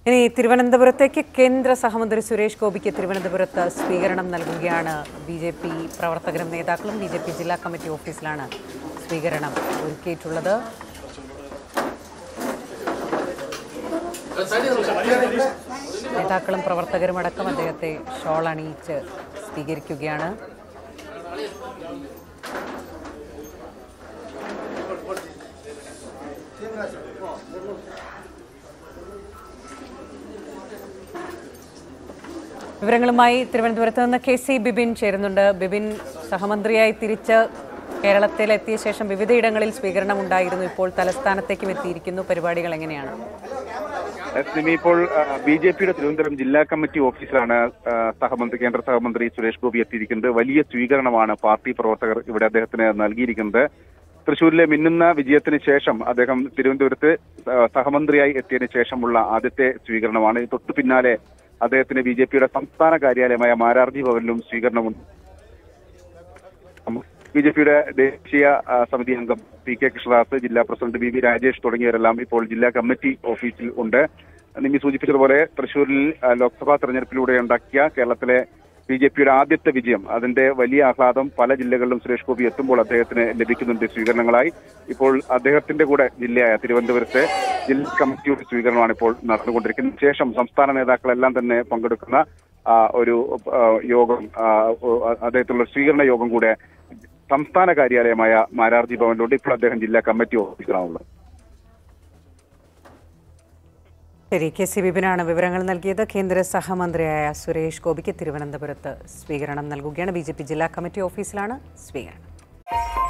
ഇനി തിരുവനന്തപുരത്തേക്ക് കേന്ദ്ര സഹമന്ത്രി സുരേഷ് ഗോപിക്ക് തിരുവനന്തപുരത്ത് സ്വീകരണം നൽകുകയാണ് ബി ജെ പി പ്രവർത്തകരും നേതാക്കളും ബി ജെ പി ജില്ലാ കമ്മിറ്റി ഓഫീസിലാണ് സ്വീകരണം ഒരുക്കിയിട്ടുള്ളത് നേതാക്കളും പ്രവർത്തകരും അടക്കം അദ്ദേഹത്തെ ഷോൾ അണിയിച്ച് സ്വീകരിക്കുകയാണ് വിവരങ്ങളുമായി തിരുവനന്തപുരത്ത് നിന്ന് കെ സി ബിബിൻ ചേരുന്നുണ്ട് ബിബിൻ സഹമന്ത്രിയായി തിരിച്ച് കേരളത്തിലെത്തിയ ശേഷം വിവിധയിടങ്ങളിൽ സ്വീകരണം ഉണ്ടായിരുന്നു ഇപ്പോൾ തലസ്ഥാനത്തേക്കും എത്തിയിരിക്കുന്നു പരിപാടികൾ എങ്ങനെയാണ് സിമി ഇപ്പോൾ ബി ജെ പിയുടെ തിരുവനന്തപുരം ജില്ലാ കമ്മിറ്റി ഓഫീസിലാണ് ആ, സഹമന്ത്രി കേന്ദ്ര സഹമന്ത്രി സുരേഷ് ഗോപി എത്തിയിരിക്കുന്നത് വലിയ സ്വീകരണമാണ് പാർട്ടി പ്രവർത്തകർ ഇവിടെ അദ്ദേഹത്തിന് നൽകിയിരിക്കുന്നത് തൃശൂരിലെ മിന്നുന്ന വിജയത്തിന് ശേഷം അദ്ദേഹം തിരുവനന്തപുരത്ത് ആ, സഹമന്ത്രിയായി എത്തിയതിനു ശേഷമുള്ള ആദ്യത്തെ സ്വീകരണമാണ് ഇത് തൊട്ടു പിന്നാലെ അദ്ദേഹത്തിന് ബി ജെ പിയുടെ സംസ്ഥാന കാര്യാലയമായ മാരാർജി ഭവനിലും സ്വീകരണമുണ്ട് ബി ജെ പിയുടെ ദേശീയ ആ, സമിതി അംഗം പി കെ കൃഷ്ണദാസ് ജില്ലാ പ്രസിഡന്റ് ബി വി രാജേഷ് തുടങ്ങിയവരെല്ലാം ഇപ്പോൾ ജില്ലാ കമ്മിറ്റി ഓഫീസിൽ ഉണ്ട് നിമ്മി സൂചിപ്പിച്ചതുപോലെ തൃശൂരിൽ ആ, ലോക്സഭാ തെരഞ്ഞെടുപ്പിലൂടെ ഉണ്ടാക്കിയ കേരളത്തിലെ ബി ജെ പിയുടെ ആദ്യത്തെ വിജയം അതിന്റെ വലിയ ആഹ്ലാദം പല ജില്ലകളിലും സുരേഷ് ഗോപി എത്തുമ്പോൾ അദ്ദേഹത്തിന് ലഭിക്കുന്നുണ്ട് സ്വീകരണങ്ങളായി ഇപ്പോൾ അദ്ദേഹത്തിന്റെ കൂടെ ജില്ലയായ തിരുവനന്തപുരത്തെ ജില്ലാ കമ്മിറ്റിയുടെ സ്വീകരണമാണ് ഇപ്പോൾ നടന്നുകൊണ്ടിരിക്കുന്നത് ശേഷം സംസ്ഥാന നേതാക്കളെല്ലാം തന്നെ പങ്കെടുക്കുന്ന ആ, ഒരു ആ, യോഗം ആ, ഓ, അദ്ദേഹത്തിലുള്ള സ്വീകരണ യോഗം കൂടെ സംസ്ഥാന കാര്യാലയമായ മാരാർജി ഭവനിലുണ്ട് ഇപ്പോൾ അദ്ദേഹം ജില്ലാ കമ്മിറ്റി ഓഫീസിലാണുള്ളത് ശരി കെ സി ബിബിനാണ് വിവരങ്ങൾ നൽകിയത് കേന്ദ്ര സഹമന്ത്രിയായ സുരേഷ് ഗോപിക്ക് തിരുവനന്തപുരത്ത് സ്വീകരണം നൽകുകയാണ് ബി ജില്ലാ കമ്മിറ്റി ഓഫീസിലാണ് സ്വീകരണം